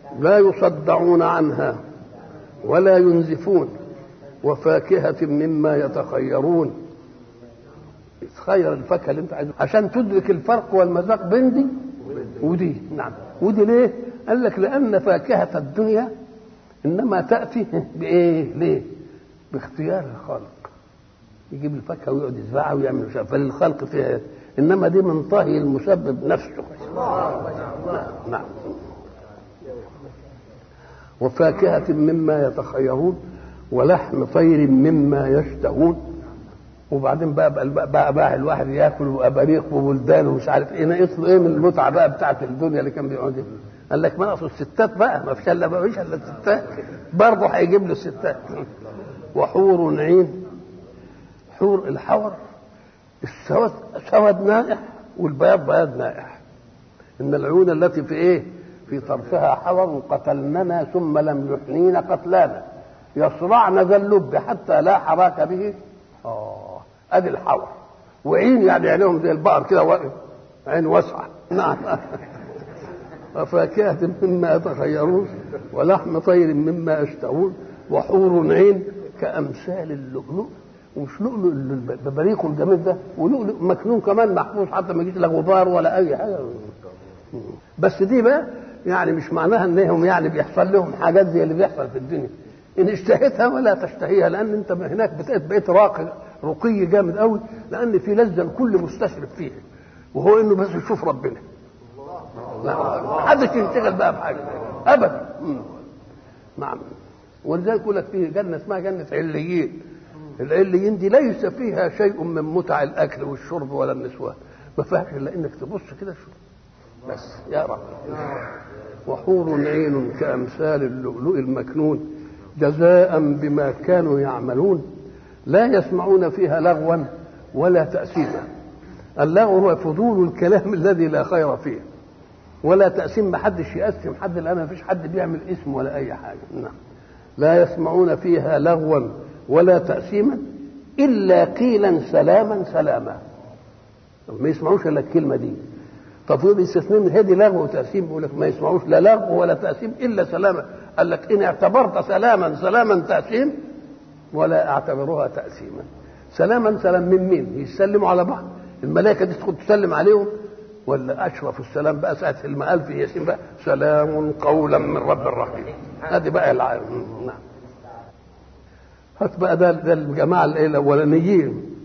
لا يصدعون عنها ولا ينزفون وفاكهة مما يتخيرون تخير الفاكهة اللي انت عايزها عشان تدرك الفرق والمذاق بين دي ودي نعم ودي ليه؟ قال لك لأن فاكهة الدنيا إنما تأتي بإيه؟ ليه؟ باختيار الخالق يجيب الفاكهة ويقعد يزرعها ويعمل مش عارف فللخلق فيها إنما دي من طهي المسبب نفسه نعم نعم وفاكهة مما يتخيرون ولحم طير مما يشتهون وبعدين بقى بقى, بقى, بقى الواحد ياكل واباريق وبلدان ومش عارف ايه ناقص له ايه من المتعه بقى بتاعت الدنيا اللي كان بيقعد قال لك ما ناقصه الستات بقى ما فيش الا ما فيش الا الستات برضه هيجيب له الستات وحور عين حور الحور السواد سواد نائح والبياض بياض نائح ان العيون التي في ايه في طرفها حور قتلننا ثم لم يحنين قتلانا يصرعن ذا اللب حتى لا حراك به اه ادي الحور وعين يعني عينهم زي البقر كده واقف عين واسعه نعم وفاكهة مما يتخيرون ولحم طير مما يشتهون وحور عين كأمثال اللؤلؤ ومش لؤلؤ البريق الجميل ده ولؤلؤ مكنون كمان محفوظ حتى ما يجيش لا غبار ولا اي حاجه بس دي بقى يعني مش معناها انهم يعني بيحصل لهم حاجات زي اللي بيحصل في الدنيا ان اشتهيتها ولا تشتهيها لان انت هناك بقيت بقيت راقي رقي جامد قوي لان في لذه الكل مستشرف فيها وهو انه بس يشوف ربنا لا محدش ينشغل بقى بحاجه ابدا نعم ولذلك يقول لك في جنه اسمها جنه عليين العليين دي ليس فيها شيء من متع الاكل والشرب ولا النسوان ما فيهاش الا انك تبص كده شوف بس يا رب وحور عين كامثال اللؤلؤ المكنون جزاء بما كانوا يعملون لا يسمعون فيها لغوا ولا تأثيما اللغو هو فضول الكلام الذي لا خير فيه ولا تأثيم ما حدش يأثم حد لأن ما فيش حد بيعمل اسم ولا أي حاجة نعم لا يسمعون فيها لغوا ولا تأثيما إلا قيلا سلاما سلاما ما يسمعوش إلا الكلمة دي طب يقول يستثنون من هذه لغو وتأثيم يقول لك ما يسمعوش لا لغو ولا تأثيم إلا سلاما قال لك إن اعتبرت سلاما سلاما تأثيم ولا اعتبروها تأثيما سلاما سلام من مين يسلموا على بعض الملائكة دي تدخل تسلم عليهم ولا أشرف السلام بقى ساعة المقال في ياسين بقى سلام قولا من رب الرحيم هذه بقى العالم نعم هات بقى ده ده الجماعة الأولانيين